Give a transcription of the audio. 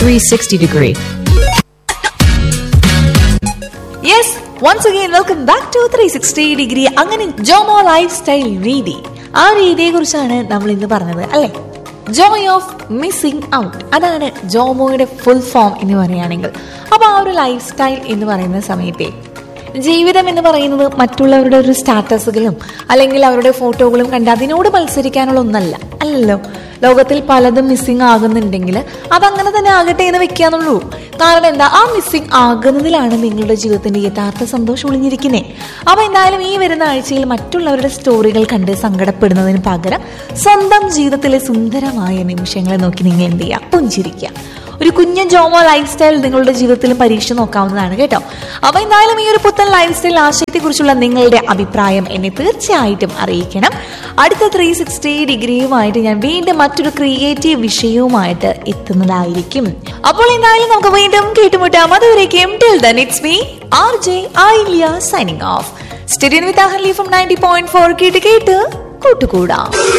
360 degree. Yes once again welcome back to three sixty degree അങ്ങനെ JOMO life style രീതി ആ രീതിയെ കുറിച്ചാണ് നമ്മൾ ഇന്ന് പറഞ്ഞത് അല്ലെ ജോയ് ഓഫ് മിസ്സിംഗ് ഔട്ട് അതാണ് ജോമോയുടെ ഫുൾ ഫോം എന്ന് പറയുകയാണെങ്കിൽ അപ്പൊ ആ ഒരു ലൈഫ് സ്റ്റൈൽ എന്ന് പറയുന്ന സമയത്തെ ജീവിതം എന്ന് പറയുന്നത് മറ്റുള്ളവരുടെ ഒരു സ്റ്റാറ്റസുകളും അല്ലെങ്കിൽ അവരുടെ ഫോട്ടോകളും കണ്ട് അതിനോട് മത്സരിക്കാനുള്ള ഒന്നല്ല അല്ലല്ലോ ലോകത്തിൽ പലതും മിസ്സിംഗ് ആകുന്നുണ്ടെങ്കിൽ അതങ്ങനെ തന്നെ ആകട്ടെ എന്ന് വെക്കാന്നുള്ളൂ കാരണം എന്താ ആ മിസ്സിംഗ് ആകുന്നതിലാണ് നിങ്ങളുടെ ജീവിതത്തിന്റെ യഥാർത്ഥ സന്തോഷം ഒളിഞ്ഞിരിക്കുന്നത് അപ്പൊ എന്തായാലും ഈ വരുന്ന ആഴ്ചയിൽ മറ്റുള്ളവരുടെ സ്റ്റോറികൾ കണ്ട് സങ്കടപ്പെടുന്നതിന് പകരം സ്വന്തം ജീവിതത്തിലെ സുന്ദരമായ നിമിഷങ്ങളെ നോക്കി നിങ്ങൾ എന്ത് ചെയ്യുക പുഞ്ചിരിക്കുക ഒരു കുഞ്ഞു ജോമോ ലൈഫ് സ്റ്റൈൽ നിങ്ങളുടെ ജീവിതത്തിലും പരീക്ഷ നോക്കാവുന്നതാണ് കേട്ടോ അപ്പൊ എന്തായാലും ഈ ഒരു പുത്തൻ ലൈഫ് സ്റ്റൈൽ ആശയത്തെ കുറിച്ചുള്ള നിങ്ങളുടെ അഭിപ്രായം എന്നെ തീർച്ചയായിട്ടും അറിയിക്കണം അടുത്ത ത്രീ സിക്സ്റ്റി ഡിഗ്രിയുമായിട്ട് ഞാൻ വീണ്ടും മറ്റൊരു ക്രിയേറ്റീവ് വിഷയവുമായിട്ട് എത്തുന്നതായിരിക്കും അപ്പോൾ എന്തായാലും നമുക്ക് വീണ്ടും കേട്ടുമുട്ടാം അതുവരേക്കും till then it's me R J ഐലിയ സൈനിങ് ഓഫ് സ്റ്റഡിയൻ വിത്ത് അഹലി ഫ്രം നയൻറ്റി പോയിന്റ് ഫോർ കേട്ട് കേട്ട് കൂട്ടുകൂടാം